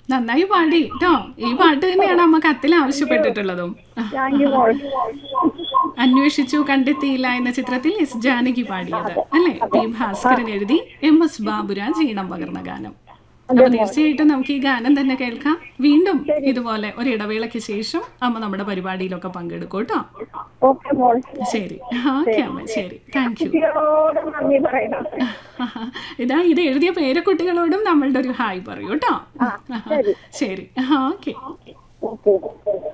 നന്നായി പാടി കേട്ടോ ഈ പാട്ട് തന്നെയാണ് അമ്മ കത്തിൽ ആവശ്യപ്പെട്ടിട്ടുള്ളതും താങ്ക് യു മോൾ അന്വേഷിച്ചു കണ്ടെത്തിയില്ല എന്ന ചിത്രത്തിൽ എസ് ജാനകി പാടിയത് അല്ലെ പി ഭാസ്കരൻ എഴുതി എം എസ് ബാബുരാജ് ഈണം പകർന്ന ഗാനം അപ്പൊ തീർച്ചയായിട്ടും നമുക്ക് ഈ ഗാനം തന്നെ കേൾക്കാം വീണ്ടും ഇതുപോലെ ഒരു ഇടവേളയ്ക്ക് ശേഷം അമ്മ നമ്മുടെ പരിപാടിയിലൊക്കെ പങ്കെടുക്കും കേട്ടോ ഓക്കെ മോൾ ശരി ഓക്കെ അമ്മ ശരി താങ്ക് യു കുട്ടികളോട് നന്ദി പറയണം ഇതാ ഇത് എഴുതിയ പേരക്കുട്ടികളോടും നമ്മളുടെ ഒരു ഹായ് പറയൂ കേട്ടോ ശരി. ശരി ഓക്കെ ഓക്കെ